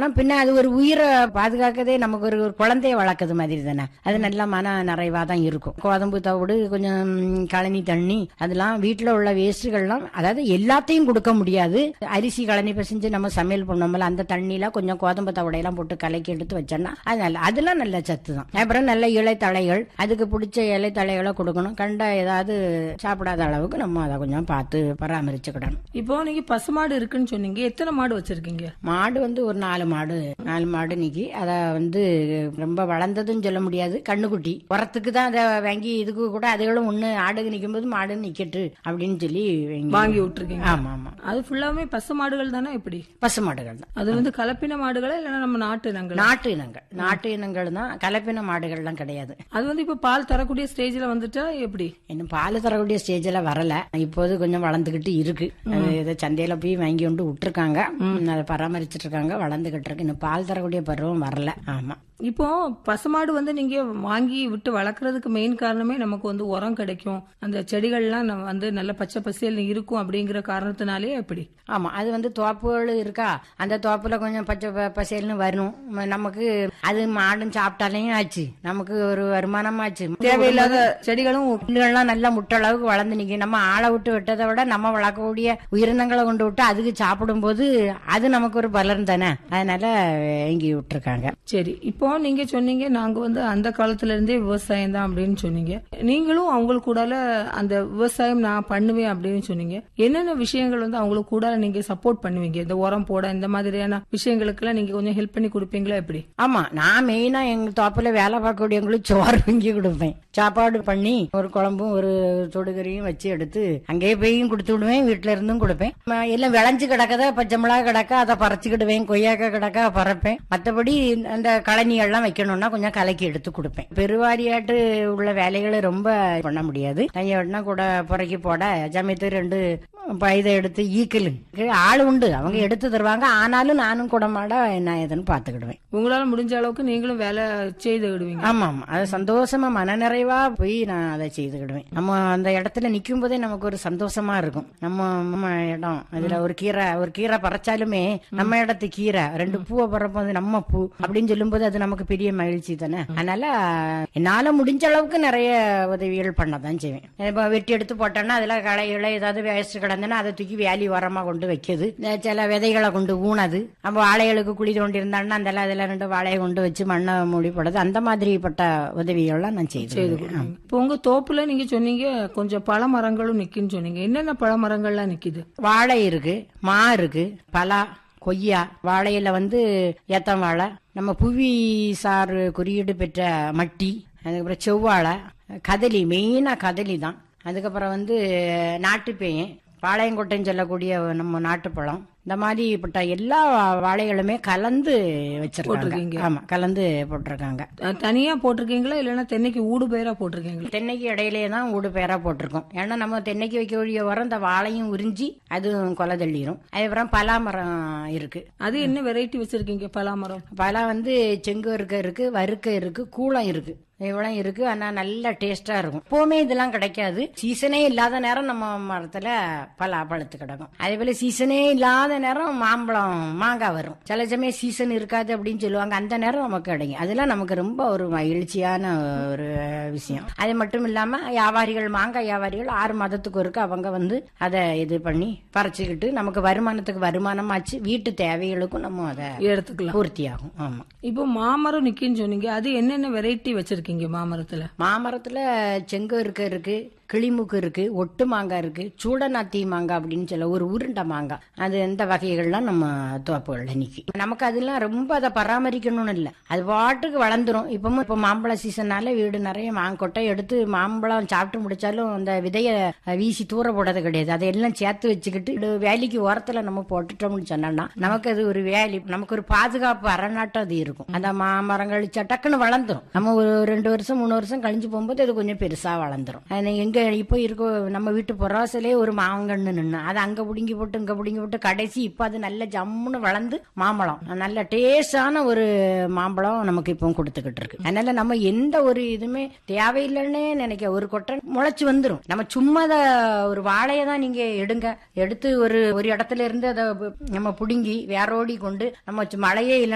கொடுக்கணும் பின்ன அது ஒரு உயிரை பாதுகாக்கதே நமக்கு ஒரு ஒரு குழந்தைய வளர்க்கறது மாதிரி தானே அது நல்லா மன நிறைவா தான் இருக்கும் கோதம்பு தவிடு கொஞ்சம் கழனி தண்ணி அதெல்லாம் வீட்டுல உள்ள வேஸ்ட்டுகள்லாம் அதாவது எல்லாத்தையும் கொடுக்க முடியாது அரிசி கழனி பிசைஞ்சு நம்ம சமையல் பண்ணோம்ல அந்த தண்ணியில கொஞ்சம் கோதம்பு தவிடையெல்லாம் போட்டு கலக்கி எடுத்து வச்சோம்னா அது நல்ல அதெல்லாம் நல்ல சத்து தான் அப்புறம் நல்ல இலைத்தழைகள் அதுக்கு பிடிச்ச இலைத்தழைகளை கொடுக்கணும் கண்ட ஏதாவது சாப்பிடாத அளவுக்கு நம்ம அதை கொஞ்சம் பார்த்து பராமரிச்சுக்கிடணும் இப்போ நீங்க பசுமாடு இருக்குன்னு சொன்னீங்க எத்தனை மாடு வச்சிருக்கீங்க மாடு வந்து ஒரு நாலு மாடு நாலு மாடு நிக்கி அத வந்து ரொம்ப வளர்ந்ததுன்னு சொல்ல முடியாது கண்ணுக்குட்டி உரத்துக்கு தான் அதை வாங்கி இதுக்கு கூட அதுகளும் ஒண்ணு ஆடுக்கு நிக்கும் போது மாடு நிக்கட்டு அப்படின்னு சொல்லி வாங்கி விட்டுருக்கீங்க ஆமா ஆமா அது ஃபுல்லாமே பசு மாடுகள் தானே எப்படி பசு மாடுகள் தான் அது வந்து கலப்பின மாடுகளா இல்லைன்னா நம்ம நாட்டு இனங்களா நாட்டு இனங்கள் நாட்டு இனங்கள் தான் கலப்பின மாடுகள்லாம் கிடையாது அது வந்து இப்ப பால் தரக்கூடிய ஸ்டேஜ்ல வந்துட்டா எப்படி இன்னும் பால் தரக்கூடிய ஸ்டேஜ்ல வரல இப்போது கொஞ்சம் வளர்ந்துகிட்டு இருக்கு அது இதை சந்தையில போய் வாங்கி கொண்டு விட்டுருக்காங்க அதை பராமரிச்சிட்டு இருக்காங்க வளர்ந்துகிட்டு இருக்கு இன்னும் பால் தரக்கூடிய பருவம் வரல ஆமா இப்போ பசுமாடு வந்து நீங்க வாங்கி விட்டு வளர்க்கறதுக்கு மெயின் காரணமே நமக்கு வந்து உரம் கிடைக்கும் அந்த செடிகள்லாம் நம்ம வந்து நல்ல பச்சை பசேல் இருக்கும் அப்படிங்கிற காரணத்தினாலே எப்படி ஆமா அது வந்து தோப்புகள் இருக்கா அந்த தோப்புல கொஞ்சம் பச்சை ப- பசேல்னு வரும் ம- நமக்கு அது மாடும் சாப்பிட்டாலையும் ஆச்சு நமக்கு ஒரு வருமானம் ஆச்சு தேவையில்லாத செடிகளும் புல்லுகள்லாம் நல்லா முட்டை அளவுக்கு வளர்ந்து நிற்கும் நம்ம ஆளை விட்டு விட்டதை விட நம்ம வளர்க்கக்கூடிய உயிரினங்களை கொண்டு விட்டு அதுக்கு சாப்பிடும்போது அது நமக்கு ஒரு பலன் தானே அதனால வாங்கி விட்டுருக்காங்க சரி இப்போ நீங்க சொன்னீங்க நாங்க வந்து அந்த காலத்துல இருந்தே விவசாயம் தான் அப்படின்னு சொன்னீங்க நீங்களும் அவங்களுக்கு கூடால அந்த விவசாயம் நான் பண்ணுவேன் அப்படின்னு சொன்னீங்க என்னென்ன விஷயங்கள் வந்து அவங்களுக்கு கூடால நீங்க சப்போர்ட் பண்ணுவீங்க இந்த உரம் போட இந்த மாதிரியான விஷயங்களுக்கெல்லாம் நீங்க கொஞ்சம் ஹெல்ப் பண்ணி கொடுப்பீங்களா எப்படி ஆமா நான் மெயினா எங்க தோப்புல வேலை பார்க்கக்கூடியவங்களுக்கு சோறு வாங்கி கொடுப்பேன் சாப்பாடு பண்ணி ஒரு குழம்பும் ஒரு தொடுகறியும் வச்சு எடுத்து அங்கேயே போயும் கொடுத்து விடுவேன் வீட்டுல இருந்தும் கொடுப்பேன் ம, எல்லாம் விளைஞ்சு கிடக்கத பச்சை மிளகா கிடக்க அதை பறிச்சுக்கிடுவேன் கொய்யாக்காய் கிடக்க பறப்பேன் மற்றபடி அந்த கழனிகள்லாம் வைக்கணும்னா கொஞ்சம் கலக்கி எடுத்து கொடுப்பேன் பெருவாரியாட்டு உள்ள வேலைகளை ரொம்ப பண்ண முடியாது கையை வெட்டினா கூட புறக்கி போட சமயத்து ரெண்டு ப- இதை எடுத்து ஈக்கலு ஆள் உண்டு அவங்க எடுத்து தருவாங்க ஆனாலும் நானும் குடமாட என்ன ஏதுன்னு பாத்துக்கிடுவேன் உங்களால முடிஞ்ச அளவுக்கு நீங்களும் வேலை செய்து விடுவீங்க ஆமா ஆமா அது சந்தோஷமா மனநிறைவா போய் நான் அதை செய்துக்கிடுவேன் நம்ம அந்த இடத்துல நிக்கும் போதே நமக்கு ஒரு சந்தோஷமா இருக்கும் நம்ம நம்ம இடம் அதுல ஒரு கீரை ஒரு கீரை பறிச்சாலுமே நம்ம இடத்து கீரை ரெண்டு பூவை பறப்போது நம்ம பூ அப்படின்னு சொல்லும்போது அது நமக்கு பெரிய மகிழ்ச்சி தானே அதனால என்னால முடிஞ்ச அளவுக்கு நிறைய உதவிகள் பண்ணதான் செய்வேன் இப்ப வெட்டி எடுத்து போட்டோன்னா அதுல களைகளை ஏதாவது வேஸ்ட் கிடந்துன்னா அதை தூக்கி வேலி உரமா கொண்டு வைக்கிறது இந்த சில விதைகளை கொண்டு ஊனது நம்ம வாழைகளுக்கு குழி தோண்டி இருந்தாங்கன்னா அந்த அதுல ரெண்டு வாழையை கொண்டு வச்சு மண்ணை மூடி போடுறது அந்த மாதிரிப்பட்ட உதவிகள்லாம் நான் செய்து கொடுக்குறேன். இப்போ உங்க தோப்புல நீங்க சொன்னீங்க கொஞ்சம் பழ மரங்களும் நிக்குன்னு சொன்னீங்க என்னென்ன பழ மரங்கள்லாம் நிக்குது வாழை இருக்கு மா இருக்கு பலா கொய்யா வாழையில வந்து ஏத்தம் வாழை நம்ம புவி சாறு குறியீடு பெற்ற மட்டி அதுக்கப்புறம் செவ்வாழை கதலி மெயினா கதலி தான் அதுக்கப்புறம் வந்து நாட்டுப்பேயன் பாளையங்கொட்டைன்னு சொல்லக்கூடிய நம்ம நாட்டுப்பழம் இந்த மாதிரிப்பட்ட எல்லா வாழைகளுமே கலந்து வச்சிருக்காங்க போட்டிருக்கீங்க. ஆமா கலந்து போட்டிருக்காங்க அஹ் தனியா போட்டிருக்கீங்களா இல்லைன்னா தென்னைக்கு ஊடு பயிரா போட்டிருக்கீங்களா தென்னைக்கு இடையிலேயே தான் ஊடு பேரா போட்டிருக்கோம் ஏன்னா நம்ம தென்னைக்கு வைக்கக்கூடிய உரம் இந்த வாழையும் உறிஞ்சி அதுவும் கொலை தள்ளிடும் அதுக்கப்புறம் பலாமரம் இருக்கு அது என்ன வெரைட்டி வச்சிருக்கீங்க பலாமரம் பலா வந்து செங்கு இருக்க இருக்கு வறுக்க இருக்கு கூளம் இருக்கு இவ்வளவு இருக்கு ஆனா நல்ல டேஸ்டா இருக்கும் எப்பவுமே இதெல்லாம் கிடைக்காது சீசனே இல்லாத நேரம் நம்ம மரத்துல பலா பழுத்து கிடக்கும் அதே போல சீசனே இல்லாத நேரம் மாம்பழம் மாங்காய் வரும் சில சமயம் சீசன் இருக்காது அப்படின்னு சொல்லுவாங்க அந்த நேரம் நமக்கு கிடைக்கும் அதெல்லாம் நமக்கு ரொம்ப ஒரு மகிழ்ச்சியான ஒரு விஷயம் அது மட்டும் இல்லாம வியாபாரிகள் மாங்காய் வியாபாரிகள் ஆறு மாதத்துக்கு ஒருக்க அவங்க வந்து அதை இது பண்ணி பறிச்சுக்கிட்டு நமக்கு வருமானத்துக்கு வருமானமாச்சு வீட்டு தேவைகளுக்கும் நம்ம அதை எடுத்துக்கலாம் பூர்த்தி ஆகும் ஆமா இப்போ மாமரம் நிக்குன்னு சொன்னீங்க அது என்னென்ன வெரைட்டி வச்சிருக்கீங்க மாமரத்துல மாமரத்துல செங்கு இருக்க இருக்கு கிளிமுக்கு இருக்கு ஒட்டு மாங்காய் இருக்கு சூடநாத்தி மாங்காய் அப்படின்னு சொல்ல ஒரு உருண்டை மாங்காய் அது எந்த வகைகள்லாம் நம்ம தோப்புகள்ல நிக்கி நமக்கு அதெல்லாம் ரொம்ப அதை பராமரிக்கணும்னு இல்லை அது பாட்டுக்கு வளர்ந்துரும் இப்பவும் இப்ப மாம்பழ சீசன்னால வீடு நிறைய மாங்கொட்டை எடுத்து மாம்பழம் சாப்பிட்டு முடிச்சாலும் அந்த விதைய வீசி தூர போடுறது கிடையாது அதையெல்லாம் சேர்த்து வச்சுக்கிட்டு இது வேலிக்கு ஓரத்துல நம்ம போட்டுட்டோம்னு சொன்னோம்னா நமக்கு அது ஒரு வேலி நமக்கு ஒரு பாதுகாப்பு அரணாட்டம் அது இருக்கும் அந்த மாமரங்கள் டக்குன்னு வளர்ந்துரும் நம்ம ஒரு ரெண்டு வருஷம் மூணு வருஷம் கழிஞ்சு போகும்போது அது கொஞ்சம் பெருசா வளர்ந்துரும் அது எங்க இப்போ இருக்கோ நம்ம வீட்டு புறாசிலே ஒரு மாங்கன்னு நின்று அதை அங்க புடுங்கி போட்டு இங்க புடுங்கி போட்டு கடைசி இப்ப அது நல்ல ஜம்முன்னு வளர்ந்து மாம்பழம் நல்ல டேஸ்டான ஒரு மாம்பழம் நமக்கு இப்போ கொடுத்துக்கிட்டு இருக்கு அதனால நம்ம எந்த ஒரு இதுவுமே தேவையில்லைன்னே நினைக்க ஒரு கொட்டை முளைச்சு வந்துரும் நம்ம சும்மா அதை ஒரு வாழையை தான் நீங்க எடுங்க எடுத்து ஒரு ஒரு இடத்துல இருந்து அதை நம்ம புடுங்கி வேரோடி கொண்டு நம்ம மழையே இல்லை